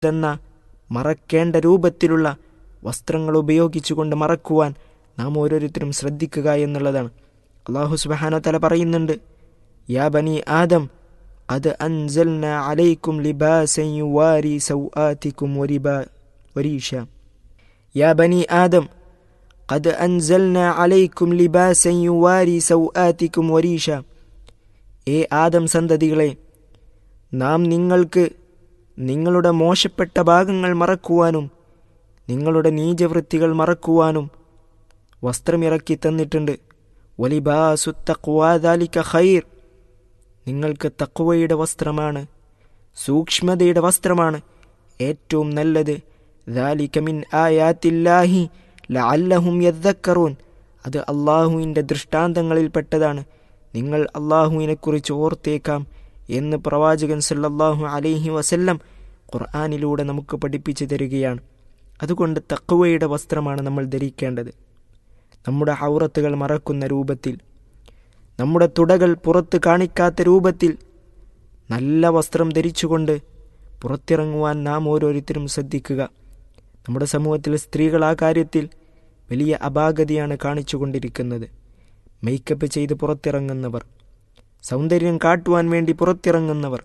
എന്ന മറക്കേണ്ട രൂപത്തിലുള്ള വസ്ത്രങ്ങൾ ഉപയോഗിച്ചുകൊണ്ട് മറക്കുവാൻ നാം ഓരോരുത്തരും ശ്രദ്ധിക്കുക എന്നുള്ളതാണ് അള്ളാഹു സുബാനോ തല പറയുന്നുണ്ട് യാ ബനി ആദം അത് അൻസൽന അലൈക്കും ലിബാസൻ യുവാരി സൗആതിക്കും വരിബാ വരീഷ യാ ബനി ആദം قد أنزلنا عليكم لباسا يواري سوآتكم وريشا ഏ ആദം സന്തതികളെ നാം നിങ്ങൾക്ക് നിങ്ങളുടെ മോശപ്പെട്ട ഭാഗങ്ങൾ മറക്കുവാനും നിങ്ങളുടെ നീചവൃത്തികൾ മറക്കുവാനും വസ്ത്രമിറക്കി തന്നിട്ടുണ്ട് വലിബാസു തക്വാദാലിക്ക ഖൈർ നിങ്ങൾക്ക് തക്വയുടെ വസ്ത്രമാണ് സൂക്ഷ്മതയുടെ വസ്ത്രമാണ് ഏറ്റവും നല്ലത് ദാലിക മിൻ ആയാത്തില്ലാഹി ലഅല്ലഹും യദ്ദക്കറൂൻ അത് അള്ളാഹുവിൻ്റെ ദൃഷ്ടാന്തങ്ങളിൽപ്പെട്ടതാണ് നിങ്ങൾ അള്ളാഹുവിനെക്കുറിച്ച് ഓർത്തേക്കാം എന്ന് പ്രവാചകൻ സല്ലല്ലാഹു അലൈഹി വസല്ലം ഖുർആാനിലൂടെ നമുക്ക് പഠിപ്പിച്ചു തരികയാണ് അതുകൊണ്ട് തക്വയുടെ വസ്ത്രമാണ് നമ്മൾ ധരിക്കേണ്ടത് നമ്മുടെ ഔറത്തുകൾ മറക്കുന്ന രൂപത്തിൽ നമ്മുടെ തുടകൾ പുറത്ത് കാണിക്കാത്ത രൂപത്തിൽ നല്ല വസ്ത്രം ധരിച്ചുകൊണ്ട് പുറത്തിറങ്ങുവാൻ നാം ഓരോരുത്തരും ശ്രദ്ധിക്കുക നമ്മുടെ സമൂഹത്തിൽ സ്ത്രീകൾ ആ കാര്യത്തിൽ വലിയ അപാകതയാണ് കാണിച്ചുകൊണ്ടിരിക്കുന്നത് മേക്കപ്പ് ചെയ്ത് പുറത്തിറങ്ങുന്നവർ സൗന്ദര്യം കാട്ടുവാൻ വേണ്ടി പുറത്തിറങ്ങുന്നവർ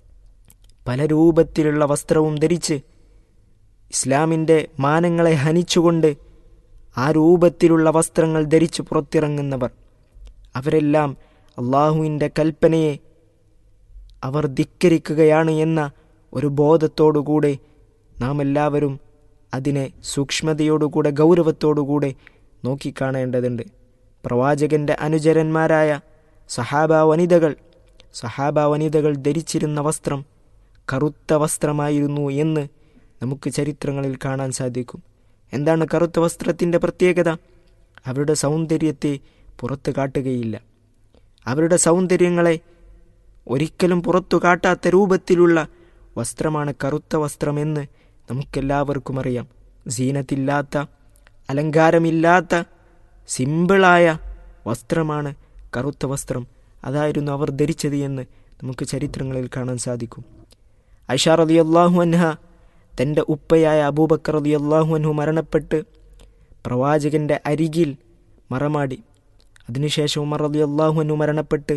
പല രൂപത്തിലുള്ള വസ്ത്രവും ധരിച്ച് ഇസ്ലാമിൻ്റെ മാനങ്ങളെ ഹനിച്ചുകൊണ്ട് ആ രൂപത്തിലുള്ള വസ്ത്രങ്ങൾ ധരിച്ച് പുറത്തിറങ്ങുന്നവർ അവരെല്ലാം അള്ളാഹുവിൻ്റെ കൽപ്പനയെ അവർ ധിക്കരിക്കുകയാണ് എന്ന ഒരു ബോധത്തോടുകൂടെ നാം എല്ലാവരും അതിനെ സൂക്ഷ്മതയോടുകൂടെ ഗൗരവത്തോടുകൂടെ നോക്കിക്കാണേണ്ടതുണ്ട് പ്രവാചകന്റെ അനുചരന്മാരായ സഹാബ വനിതകൾ സഹാബ വനിതകൾ ധരിച്ചിരുന്ന വസ്ത്രം കറുത്ത വസ്ത്രമായിരുന്നു എന്ന് നമുക്ക് ചരിത്രങ്ങളിൽ കാണാൻ സാധിക്കും എന്താണ് കറുത്ത വസ്ത്രത്തിൻ്റെ പ്രത്യേകത അവരുടെ സൗന്ദര്യത്തെ പുറത്തു കാട്ടുകയില്ല അവരുടെ സൗന്ദര്യങ്ങളെ ഒരിക്കലും പുറത്തു കാട്ടാത്ത രൂപത്തിലുള്ള വസ്ത്രമാണ് കറുത്ത വസ്ത്രമെന്ന് നമുക്കെല്ലാവർക്കും അറിയാം സീനത്തില്ലാത്ത അലങ്കാരമില്ലാത്ത സിമ്പിളായ വസ്ത്രമാണ് കറുത്ത വസ്ത്രം അതായിരുന്നു അവർ ധരിച്ചത് എന്ന് നമുക്ക് ചരിത്രങ്ങളിൽ കാണാൻ സാധിക്കും ഐഷാർ അലി അള്ളാഹു അൻഹ തൻ്റെ ഉപ്പയായ അബൂബക്കർ അലി അള്ളാഹു അൻഹു മരണപ്പെട്ട് പ്രവാചകന്റെ അരികിൽ മറമാടി അതിനുശേഷം ഉമർ അലി അള്ളാഹു അൻഹു മരണപ്പെട്ട്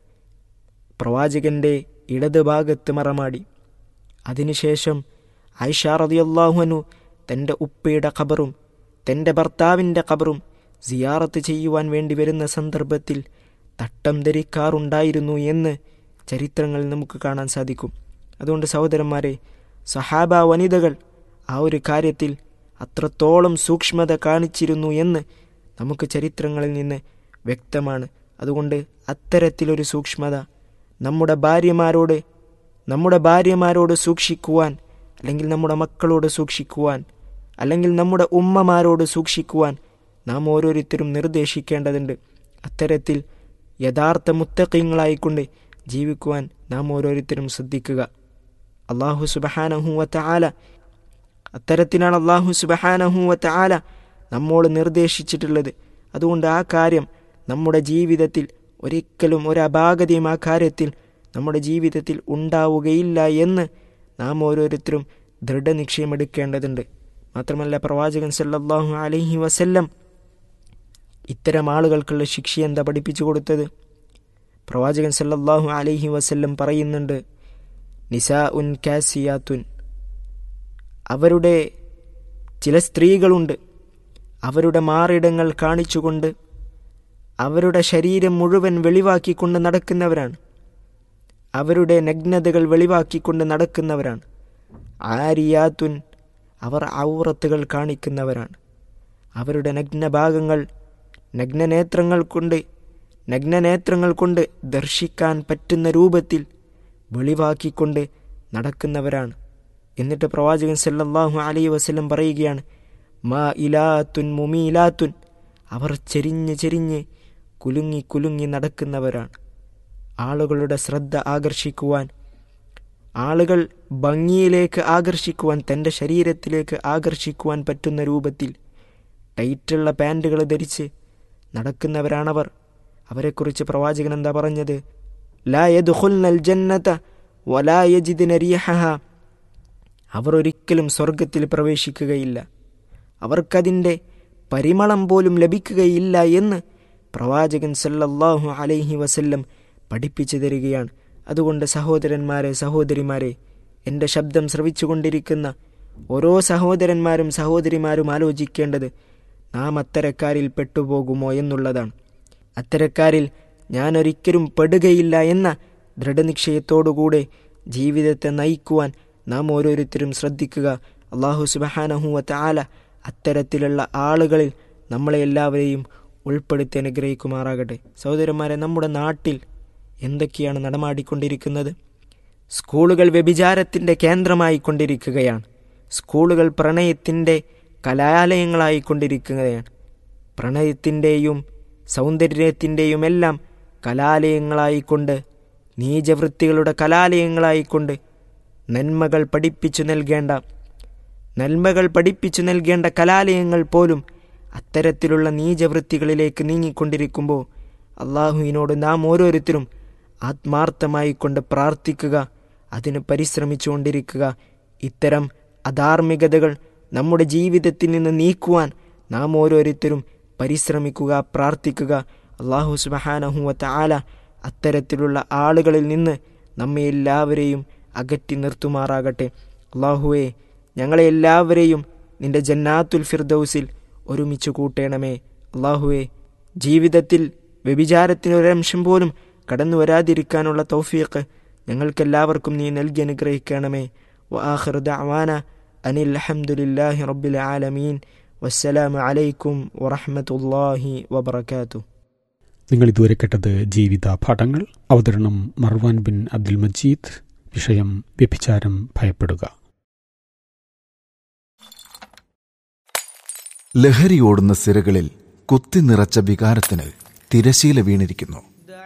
പ്രവാചകന്റെ ഇടത് ഭാഗത്ത് മറമാടി അതിനുശേഷം ഐഷാ റതിയല്ലാഹുനു തൻ്റെ ഉപ്പയുടെ ഖബറും തൻ്റെ ഭർത്താവിൻ്റെ ഖബറും സിയാറത്ത് ചെയ്യുവാൻ വേണ്ടി വരുന്ന സന്ദർഭത്തിൽ തട്ടം ധരിക്കാറുണ്ടായിരുന്നു എന്ന് ചരിത്രങ്ങളിൽ നമുക്ക് കാണാൻ സാധിക്കും അതുകൊണ്ട് സഹോദരന്മാരെ സഹാബ വനിതകൾ ആ ഒരു കാര്യത്തിൽ അത്രത്തോളം സൂക്ഷ്മത കാണിച്ചിരുന്നു എന്ന് നമുക്ക് ചരിത്രങ്ങളിൽ നിന്ന് വ്യക്തമാണ് അതുകൊണ്ട് അത്തരത്തിലൊരു സൂക്ഷ്മത നമ്മുടെ ഭാര്യമാരോട് നമ്മുടെ ഭാര്യമാരോട് സൂക്ഷിക്കുവാൻ അല്ലെങ്കിൽ നമ്മുടെ മക്കളോട് സൂക്ഷിക്കുവാൻ അല്ലെങ്കിൽ നമ്മുടെ ഉമ്മമാരോട് സൂക്ഷിക്കുവാൻ നാം ഓരോരുത്തരും നിർദ്ദേശിക്കേണ്ടതുണ്ട് അത്തരത്തിൽ യഥാർത്ഥ മുത്തക്കങ്ങളായിക്കൊണ്ട് ജീവിക്കുവാൻ നാം ഓരോരുത്തരും ശ്രദ്ധിക്കുക അള്ളാഹു സുബഹാനഹുവത്ത ആല അത്തരത്തിലാണ് അള്ളാഹു സുബഹാനഹുവത്ത ആല നമ്മോട് നിർദ്ദേശിച്ചിട്ടുള്ളത് അതുകൊണ്ട് ആ കാര്യം നമ്മുടെ ജീവിതത്തിൽ ഒരിക്കലും ഒരു അപാകതയും ആ കാര്യത്തിൽ നമ്മുടെ ജീവിതത്തിൽ ഉണ്ടാവുകയില്ല എന്ന് നാം ഓരോരുത്തരും ദൃഢനിക്ഷയമെടുക്കേണ്ടതുണ്ട് മാത്രമല്ല പ്രവാചകൻ സല്ലല്ലാഹു അലൈഹി വസല്ലം ഇത്തരം ആളുകൾക്കുള്ള ശിക്ഷ എന്താ പഠിപ്പിച്ചു കൊടുത്തത് പ്രവാചകൻ സല്ലല്ലാഹു അലൈഹി വസല്ലം പറയുന്നുണ്ട് നിസാ ഉൻ കാസിയാത്തുൻ അവരുടെ ചില സ്ത്രീകളുണ്ട് അവരുടെ മാറിടങ്ങൾ കാണിച്ചുകൊണ്ട് അവരുടെ ശരീരം മുഴുവൻ വെളിവാക്കിക്കൊണ്ട് നടക്കുന്നവരാണ് അവരുടെ നഗ്നതകൾ വെളിവാക്കിക്കൊണ്ട് നടക്കുന്നവരാണ് ആരിയാത്തുൻ അവർ ഔറത്തുകൾ കാണിക്കുന്നവരാണ് അവരുടെ നഗ്നഭാഗങ്ങൾ നഗ്നനേത്രങ്ങൾ കൊണ്ട് നഗ്നനേത്രങ്ങൾ കൊണ്ട് ദർശിക്കാൻ പറ്റുന്ന രൂപത്തിൽ വെളിവാക്കിക്കൊണ്ട് നടക്കുന്നവരാണ് എന്നിട്ട് പ്രവാചകൻ സല്ലല്ലാഹു അലൈഹി വസല്ലം പറയുകയാണ് മാ ഇലാത്തുൻ മുമീലാത്തുൻ അവർ ചെരിഞ്ഞ് ചെരിഞ്ഞ് കുലുങ്ങി കുലുങ്ങി നടക്കുന്നവരാണ് ആളുകളുടെ ശ്രദ്ധ ആകർഷിക്കുവാൻ ആളുകൾ ഭംഗിയിലേക്ക് ആകർഷിക്കുവാൻ തൻ്റെ ശരീരത്തിലേക്ക് ആകർഷിക്കുവാൻ പറ്റുന്ന രൂപത്തിൽ ടൈറ്റുള്ള പാൻറ്റുകൾ ധരിച്ച് നടക്കുന്നവരാണവർ അവരെക്കുറിച്ച് പ്രവാചകൻ എന്താ പറഞ്ഞത് ലാ യദ്ഖുൽനൽ ജന്നത വലാ യജിദ്ന റീഹഹ അവർ ഒരിക്കലും സ്വർഗത്തിൽ പ്രവേശിക്കുകയില്ല അവർക്കതിൻ്റെ പരിമളം പോലും ലഭിക്കുകയില്ല എന്ന് പ്രവാചകൻ സല്ലല്ലാഹു അലൈഹി വസല്ലം പഠിപ്പിച്ചു തരികയാണ് അതുകൊണ്ട് സഹോദരന്മാരെ സഹോദരിമാരെ എൻ്റെ ശബ്ദം ശ്രവിച്ചുകൊണ്ടിരിക്കുന്ന ഓരോ സഹോദരന്മാരും സഹോദരിമാരും ആലോചിക്കേണ്ടത് നാം അത്തരക്കാരിൽ പെട്ടുപോകുമോ എന്നുള്ളതാണ് അത്തരക്കാരിൽ ഞാൻ ഒരിക്കലും പെടുകയില്ല എന്ന ദൃഢനിശ്ചയത്തോടുകൂടെ ജീവിതത്തെ നയിക്കുവാൻ നാം ഓരോരുത്തരും ശ്രദ്ധിക്കുക അള്ളാഹു സുബഹാനഹുവ ആല അത്തരത്തിലുള്ള ആളുകളിൽ നമ്മളെ എല്ലാവരെയും ഉൾപ്പെടുത്തി അനുഗ്രഹിക്കുമാറാകട്ടെ സഹോദരന്മാരെ നമ്മുടെ നാട്ടിൽ എന്തൊക്കെയാണ് നടമാടിക്കൊണ്ടിരിക്കുന്നത് സ്കൂളുകൾ വ്യഭിചാരത്തിൻ്റെ കേന്ദ്രമായി കൊണ്ടിരിക്കുകയാണ് സ്കൂളുകൾ പ്രണയത്തിൻ്റെ കലാലയങ്ങളായി കൊണ്ടിരിക്കുകയാണ് പ്രണയത്തിൻ്റെയും സൗന്ദര്യത്തിൻ്റെയും എല്ലാം കലാലയങ്ങളായിക്കൊണ്ട് നീചവൃത്തികളുടെ കലാലയങ്ങളായിക്കൊണ്ട് നന്മകൾ പഠിപ്പിച്ചു നൽകേണ്ട നന്മകൾ പഠിപ്പിച്ചു നൽകേണ്ട കലാലയങ്ങൾ പോലും അത്തരത്തിലുള്ള നീചവൃത്തികളിലേക്ക് നീങ്ങിക്കൊണ്ടിരിക്കുമ്പോൾ അള്ളാഹുവിനോട് നാം ഓരോരുത്തരും ആത്മാർത്ഥമായി കൊണ്ട് പ്രാർത്ഥിക്കുക അതിന് പരിശ്രമിച്ചുകൊണ്ടിരിക്കുക ഇത്തരം അധാർമികതകൾ നമ്മുടെ ജീവിതത്തിൽ നിന്ന് നീക്കുവാൻ നാം ഓരോരുത്തരും പരിശ്രമിക്കുക പ്രാർത്ഥിക്കുക അള്ളാഹു സുബഹാനഹുവത്ത ആല അത്തരത്തിലുള്ള ആളുകളിൽ നിന്ന് നമ്മെ എല്ലാവരെയും അകറ്റി നിർത്തുമാറാകട്ടെ അള്ളാഹുവെ ഞങ്ങളെ എല്ലാവരെയും നിന്റെ ജന്നാത്തുൽ ഫിർദൌസിൽ ഒരുമിച്ച് കൂട്ടേണമേ അള്ളാഹുവെ ജീവിതത്തിൽ വ്യഭിചാരത്തിന് ഒരംശം പോലും കടന്നു വരാതിരിക്കാനുള്ള തൗഫീഖ് ഞങ്ങൾക്കെല്ലാവർക്കും നീ നൽകി അനുഗ്രഹിക്കണമേ വആഖിർ ദഅവാന അനിൽ അൽഹംദുലില്ലാഹി റബ്ബിൽ ആലമീൻ വസ്സലാമു അലൈക്കും വറഹ്മത്തുള്ളാഹി വബറകാതുഹു നിങ്ങൾ ഇതുവരെ കേട്ടത് ജീവിത പാഠങ്ങൾ അവതരണം മർവാൻ ബിൻ അബ്ദുൽ മജീദ് വിഷയം വ്യഭിചാരം ഭയപ്പെടുക ലഹരിയോടുന്ന സിരകളിൽ കുത്തി നിറച്ച വികാരത്തിന് തിരശീല വീണിരിക്കുന്നു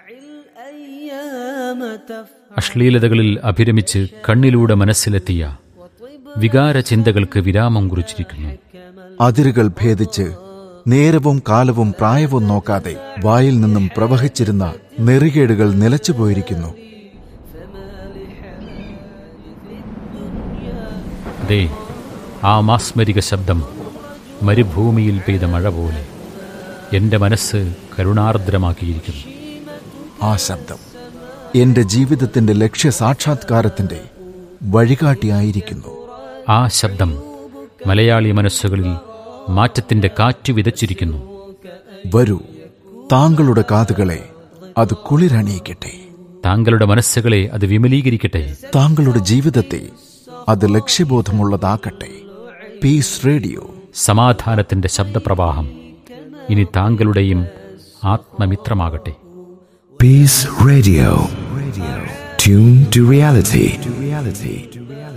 അശ്ലീലതകളിൽ അഭിരമിച്ച് കണ്ണിലൂടെ മനസ്സിലെത്തിയ വികാര ചിന്തകൾക്ക് വിരാമം കുറിച്ചിരിക്കുന്നു അതിരുകൾ ഭേദിച്ച് നേരവും കാലവും പ്രായവും നോക്കാതെ വായിൽ നിന്നും പ്രവഹിച്ചിരുന്ന നെറികേടുകൾ നിലച്ചുപോയിരിക്കുന്നു ദേ ആ മാസ്മരിക ശബ്ദം മരുഭൂമിയിൽ പെയ്ത മഴ പോലെ എൻ്റെ മനസ്സ് കരുണാർദ്രമാക്കിയിരിക്കുന്നു ആ ശബ്ദം എന്റെ ജീവിതത്തിന്റെ ലക്ഷ്യ സാക്ഷാത്കാരത്തിന്റെ വഴികാട്ടിയായിരിക്കുന്നു ആ ശബ്ദം മലയാളി മനസ്സുകളിൽ മാറ്റത്തിന്റെ കാറ്റ് വിതച്ചിരിക്കുന്നു വരൂ താങ്കളുടെ കാതുകളെ അത് കുളിരണിയിക്കട്ടെ താങ്കളുടെ മനസ്സുകളെ അത് വിമലീകരിക്കട്ടെ താങ്കളുടെ ജീവിതത്തെ അത് ലക്ഷ്യബോധമുള്ളതാക്കട്ടെ പീസ് റേഡിയോ സമാധാനത്തിന്റെ ശബ്ദപ്രവാഹം ഇനി താങ്കളുടെയും ആത്മമിത്രമാകട്ടെ Peace Radio. Radio. Tune to reality. To reality.